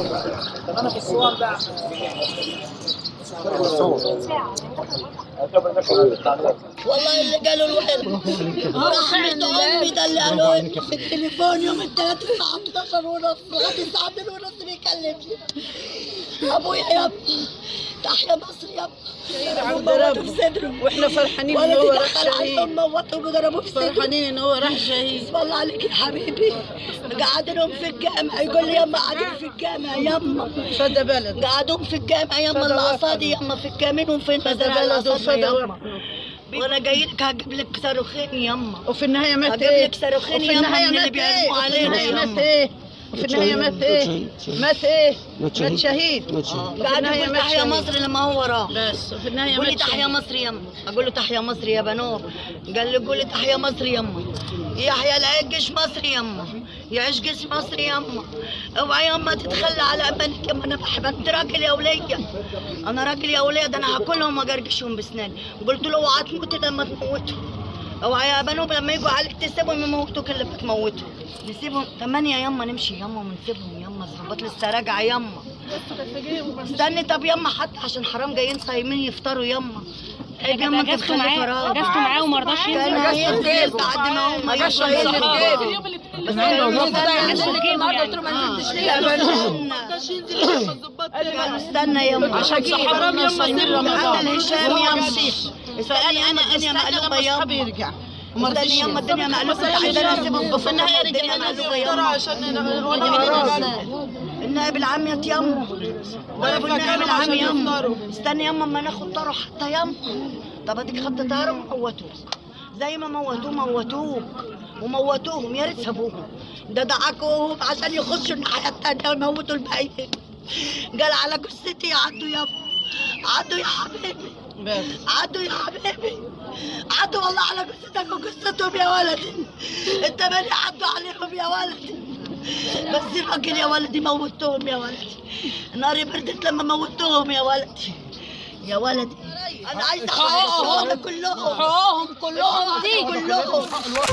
طب انا في الصور ده والله اللي قالوا الوحيد رحمة امي ده اللي قالوا لي في التليفون يوم الثلاث الساعة 11 ونص لغاية الساعة 2 ونص بيكلمني ابويا يا تحيا مصر يا موتوا في صدره واحنا فرحانين ان ولدي هو راح دخل شهيد عليهم موتوا وضربوه في صدره فرحانين ان هو راح شهيد اسم الله عليك يا حبيبي قعدنهم في الجامع يقول لي يما قاعدين في الجامع يما فدى بلد قعدهم في الجامع يما العصادي يما في الكامين وفين فدى مزارع بلد العصادي وفدى يما وانا جاي لك هجيب لك صاروخين يما وفي النهايه مات هجيب ايه لك صاروخين وفي يما النهايه من اللي مات بيعلموا ايه وفي علينا النهايه مات يما ايه وفي النهايه مات ايه مات ايه مات مات شهيد. شهيد مات شهيد. وفي قاعد النهايه يقول مات تحيا شهيد مصر لما هو راح بس وفي النهايه قول لي مات تحيا شهيد مصر يما اقول له تحيا مصر يا بنور قال لي قول لي تحيا مصر يما يحيى العيش جيش مصر يما يعيش جيش مصر يما اوعى يما تتخلى على ابنك يما انا بحب انت راجل يا وليه انا راجل يا وليه ده انا هاكلهم واجرجشهم باسناني قلت له اوعى تموت لما تموتوا اوعى يا بنوب لما يجوا عليك تسيبهم يموتوك اللي بتموتوا نسيبهم ثمانية يما نمشي يما ونسيبهم يما الظباط لسه راجعة يما استني طب يما حتى عشان حرام جايين صايمين يفطروا يما عيب يما انت اجازته تخلي معاه فراغ اجازته معاه وما رضاش كان هينزل بعد ما هم جاش يجوا شايل يصحوا. الجيب بس كانوا عشان استنى جيبه يعني كانوا استنى يما عشان حرام يما يصير عند رمضان الهشام يما استني انا يما الدنيا استنى مقلوبة لما اصحابي يما يرجع وما استني رضيش يما الدنيا مقلوبة انت عايزاني اسيبهم وفي النهايه الدنيا رجعنا مقلوبة يفطروا يما عشان وانا النائب العام يا يما ضربوا النائب العام يما استني يما اما ناخد طاره حتى يما طب اديك خدت طاره وموتوك زي ما موتوه موتوك وموتوهم يا ريت سابوهم ده دعكوهم عشان يخشوا الناحيه التانيه ويموتوا الباقيين قال على جثتي عدوا يما عدوا يا حبيبي بس عدوا يا حبيبي عدوا والله على جثتك وجثتهم يا ولدي انت مالي عدوا عليهم يا ولدي بس الراجل يا ولدي موتهم يا ولدي ناري بردت لما موتهم يا ولدي يا ولدي انا عايزه احرق الشهداء كلهم حقوقهم كلهم كلهم